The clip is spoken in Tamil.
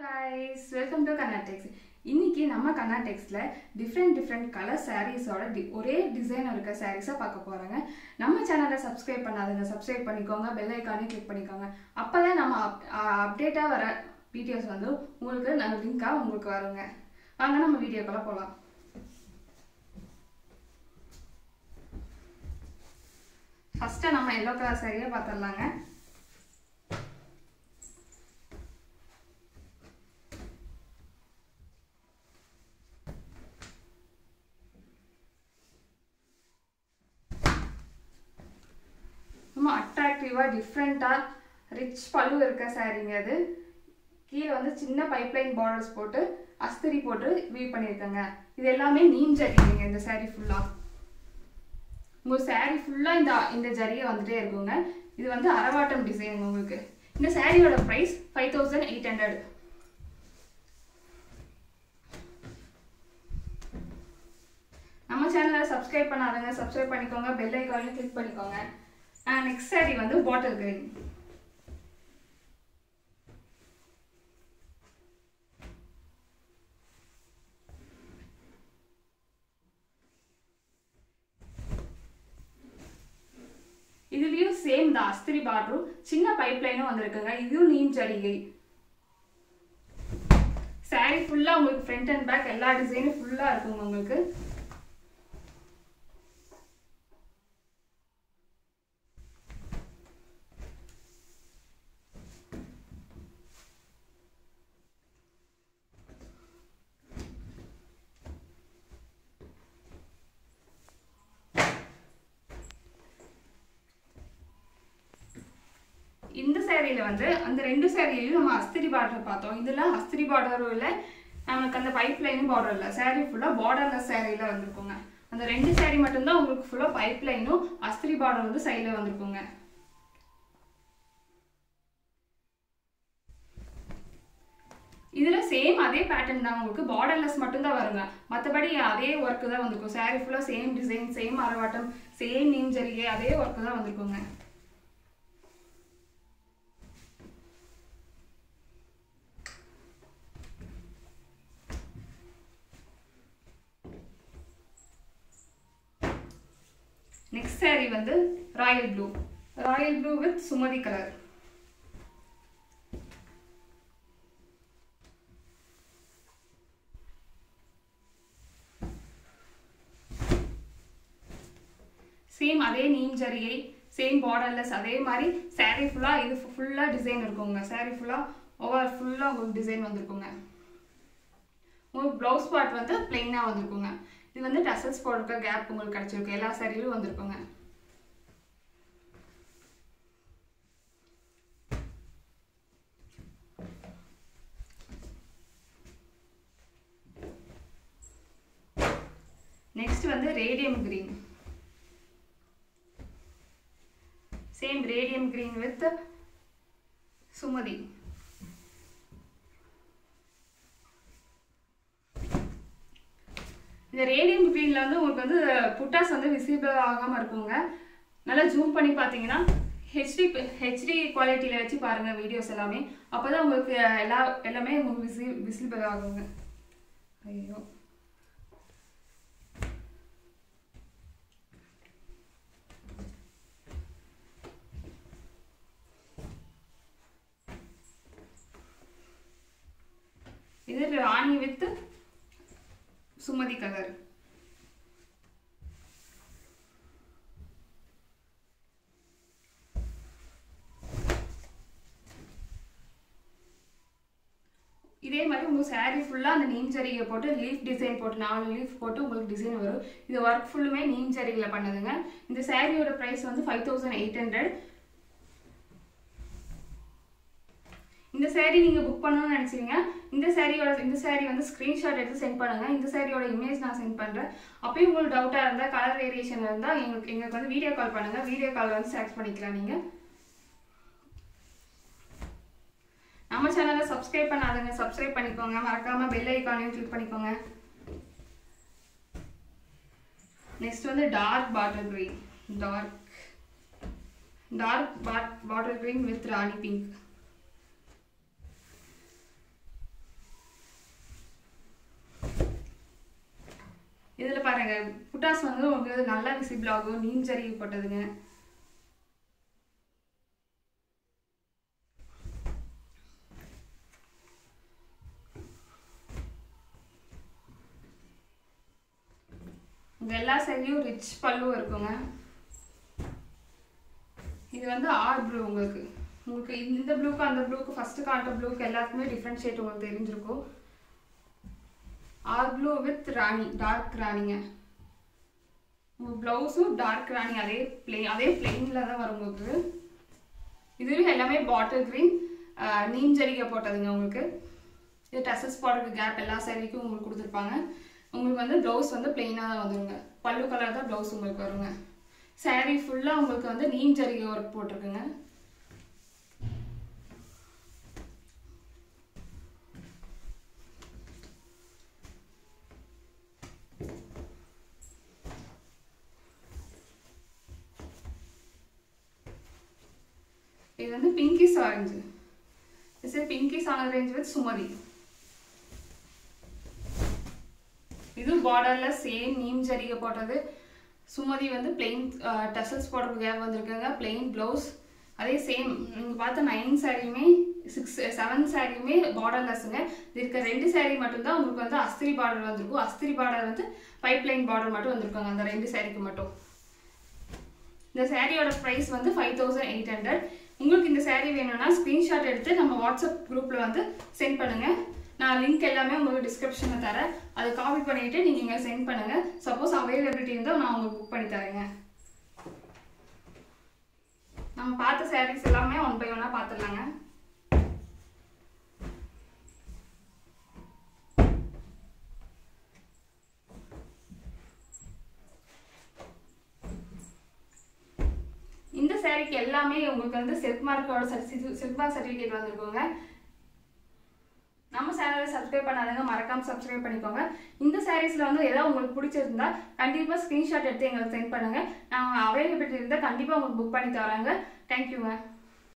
கைஸ் வெல்கம் டு கர்நாடெக்ஸ் இன்னைக்கு நம்ம கர்நாடெக்ஸில் டிஃப்ரெண்ட் டிஃப்ரெண்ட் கலர் சாரீஸோட டி ஒரே டிசைன் இருக்க சாரீஸை பார்க்க போகிறாங்க நம்ம சேனலை சப்ஸ்கிரைப் பண்ணாதுங்க சப்ஸ்கிரைப் பண்ணிக்கோங்க பெல் ஐக்கானே கிளிக் பண்ணிக்கோங்க அப்போ தான் நம்ம அப்டேட்டாக வர வீடியோஸ் வந்து உங்களுக்கு நான் லிங்காக உங்களுக்கு வருங்க வாங்க நம்ம வீடியோக்குள்ளே போகலாம் ஃபஸ்ட்டு நம்ம எல்லோ கலர் சாரியை பார்த்துடலாங்க ரொம்ப அட்ராக்டிவாக டிஃப்ரெண்ட்டாக ரிச் பல்லு இருக்க சாரீங்க அது கீழே வந்து சின்ன பைப்லைன் பார்டர்ஸ் போட்டு அஸ்திரி போட்டு வீவ் பண்ணியிருக்கேங்க இது எல்லாமே நீம் ஜரிங்க இந்த சாரீ ஃபுல்லாக உங்கள் சாரீ ஃபுல்லாக இந்த இந்த ஜரிகை வந்துட்டே இருக்குங்க இது வந்து அரவாட்டம் டிசைன் உங்களுக்கு இந்த சாரியோட price five thousand eight hundred நம்ம சேனலை சப்ஸ்கிரைப் பண்ணாதங்க சப்ஸ்கிரைப் பண்ணிக்கோங்க பெல் ஐக்கானையும் கிளிக் பண்ணிக்கோங்க நெக்ஸ்ட் சாரி வந்து பாட்டில் கிரீன் இதுலயும் சேம் தான் அஸ்திரி பார்டரும் சின்ன பைப்லைனும் வந்திருக்குங்க இதுவும் நீம் ஜரிகை சாரி ஃபுல்லா உங்களுக்கு ஃப்ரண்ட் அண்ட் பேக் எல்லா டிசைனும் ஃபுல்லா இருக்குங்க உங்களுக்கு இந்த சேரீல வந்து அந்த ரெண்டு சேரீலையும் நம்ம அஸ்திரி பார்டர் பார்த்தோம் இதெல்லாம் அஸ்திரி பார்டரும் இல்லை நமக்கு அந்த பைப் லைனும் பார்டர் இல்லை சேரீ ஃபுல்லாக பார்டர்லெஸ் சேரீல வந்திருக்குங்க அந்த ரெண்டு சேரீ மட்டும்தான் உங்களுக்கு ஃபுல்லாக பைப் லைனும் அஸ்திரி பார்டர் வந்து சைடில் வந்திருக்குங்க இதில் சேம் அதே பேட்டர்ன் தான் உங்களுக்கு பார்டர்லெஸ் மட்டும்தான் வருங்க மற்றபடி அதே ஒர்க்கு தான் வந்திருக்கும் சாரீ ஃபுல்லாக சேம் டிசைன் சேம் அரவாட்டம் சேம் நீம் ஜரிகை அதே ஒர்க்கு தான் வந்திருக்குங்க நெக்ஸ்ட் சாரீ வந்து royal blue royal blue with சுமதி கலர் சேம் அதே நீம் ஜரிகை சேம் பார்டர்லெஸ் அதே மாதிரி சாரீ ஃபுல்லாக இது ஃபுல்லாக டிசைன் இருக்குங்க சாரீ ஃபுல்லாக ஓவர் ஃபுல்லாக உங்களுக்கு டிசைன் வந்திருக்குங்க உங்களுக்கு ப்ளவுஸ் பார்ட் வந்து பிளெயினாக வந்திருக்குங்க இது வந்து டசல்ஸ் போடுற கேப் உங்களுக்கு கிடச்சிருக்கு எல்லா சாரியிலும் வந்திருக்குங்க நெக்ஸ்ட் வந்து radium green same radium green with சுமதி இந்த ரேடியம் க்ரீனில் வந்து உங்களுக்கு வந்து புட்டாஸ் வந்து விசிபிள் ஆகாமல் இருக்குங்க நல்லா ஜூம் பண்ணி பார்த்தீங்கன்னா ஹெச்டி ஹெச்டி குவாலிட்டியில் வச்சு பாருங்கள் வீடியோஸ் எல்லாமே அப்போ தான் உங்களுக்கு எல்லா எல்லாமே உங்களுக்கு விசி விசிபிள் ஆகுங்க ஐயோ இது ராணி வித் சுமதி கலர் இதே மாதிரி உங்கள் சாரீ ஃபுல்லாக அந்த நீம் ஜரிகை போட்டு லீஃப் டிசைன் போட்டு நாலு லீஃப் போட்டு உங்களுக்கு டிசைன் வரும் இது ஒர்க் ஃபுல்லுமே நீம் ஜரிகையில் பண்ணதுங்க இந்த சாரியோட ப்ரைஸ் வந்து ஃபைவ் தௌசண்ட் எயிட் ஹண்ட்ரட் இந்த சேரீ நீங்கள் புக் பண்ணணும்னு நினச்சிங்க இந்த சேரீயோட இந்த சேரீ வந்து ஸ்க்ரீன்ஷாட் எடுத்து சென்ட் பண்ணுங்கள் இந்த சேரீயோட இமேஜ் நான் சென்ட் பண்ணுறேன் அப்பயும் உங்களுக்கு டவுட்டாக இருந்தால் கலர் வேரியேஷன் இருந்தால் எங்களுக்கு எங்களுக்கு வந்து வீடியோ கால் பண்ணுங்கள் வீடியோ கால் வந்து செலக்ட் பண்ணிக்கலாம் நீங்கள் நம்ம சேனலை சப்ஸ்கிரைப் பண்ணாதுங்க சப்ஸ்கிரைப் பண்ணிக்கோங்க மறக்காமல் பெல் ஐக்கானையும் கிளிக் பண்ணிக்கோங்க நெக்ஸ்ட் வந்து dark bottle green dark dark bottle green with rani pink புட்டாஸ் வந்து உங்களுக்கு நல்லா விசிபிள் ஆகும் நீம் ஜரி போட்டதுங்க இந்த எல்லா சைட்லையும் ரிச் பல்லு இருக்குங்க இது வந்து ஆர் ப்ளூ உங்களுக்கு உங்களுக்கு இந்த ப்ளூக்கு அந்த ப்ளூக்கு ஃபஸ்ட்டு காட்டுற ப்ளூக்கு எல்லாத்துக்குமே டிஃப்ரெண்ட் ஷேட் உங்களுக்கு தெரிஞ்சிருக்கும் ஆர் ப்ளூ வித் ராணி டார்க் ராணிங்க உங்கள் ப்ளவுஸும் டார்க் ராணி அதே பிளே அதே பிளெயினில் தான் வரும் உங்களுக்கு இதுவும் எல்லாமே பாட்டில் க்ரீன் நீம் ஜரிகை போட்டதுங்க உங்களுக்கு இது டசஸ் போடுறதுக்கு கேப் எல்லா சேரீக்கும் உங்களுக்கு கொடுத்துருப்பாங்க உங்களுக்கு வந்து ப்ளவுஸ் வந்து பிளெயினாக தான் வந்துருங்க பல்லு கலர் தான் ப்ளவுஸ் உங்களுக்கு வருங்க saree ஃபுல்லாக உங்களுக்கு வந்து நீம் ஜரிகை ஒர்க் போட்டிருக்குங்க இது வந்து pinkish orange this is pinkish orange with சுமதி இது பார்டர்ல சேம் நீம் ஜரிகை போட்டது சுமதி வந்து பிளெயின் டசல்ஸ் போடுறதுக்கு கேப் வந்திருக்காங்க பிளெயின் ப்ளவுஸ் அதே சேம் நீங்கள் பார்த்த நைன் சாரியுமே சிக்ஸ் செவன் சாரியுமே பார்டர்லெஸ்ஸுங்க இது இருக்க ரெண்டு சாரீ மட்டும்தான் உங்களுக்கு வந்து அஸ்திரி பார்டர் வந்திருக்கும் அஸ்திரி பார்டர் வந்து பைப் லைன் பார்டர் மட்டும் வந்திருக்காங்க அந்த ரெண்டு சாரிக்கு மட்டும் இந்த சாரியோட ப்ரைஸ் வந்து ஃபைவ் தௌசண்ட் எயிட் ஹண்ட்ரட் உங்களுக்கு இந்த saree வேணும்னா ஸ்க்ரீன்ஷாட் எடுத்து நம்ம வாட்ஸ்அப் குரூப்பில் வந்து சென்ட் பண்ணுங்கள் நான் லிங்க் எல்லாமே உங்களுக்கு டிஸ்கிரிப்ஷனில் தரேன் அதை காப்பி பண்ணிவிட்டு நீங்கள் இங்கே சென்ட் பண்ணுங்கள் சப்போஸ் அவைலபிலிட்டி இருந்தால் நான் உங்களுக்கு புக் பண்ணி தரேங்க நம்ம பார்த்த சாரீஸ் எல்லாமே ஒன் பை ஒன்னாக பார்த்துடலாங்க இந்த சாரீக்கு எல்லாமே உங்களுக்கு வந்து சில்க் மார்க்கோட சில்க் மார்க் சர்டிஃபிகேட் வந்திருக்கோங்க நம்ம சேனலை சப்ஸ்கிரைப் பண்ணாதவங்க மறக்காம சப்ஸ்கிரைப் பண்ணிக்கோங்க இந்த சாரீஸ்ல வந்து ஏதாவது உங்களுக்கு பிடிச்சிருந்தா கண்டிப்பா ஸ்கிரீன்ஷாட் எடுத்து எங்களுக்கு சென்ட் பண்ணுங்க நாங்கள் அவைலபிலிட்டி இருந்தால் கண்டிப்பா உங்களுக்கு புக் பண்ணி தராங்க தேங்க்யூங்க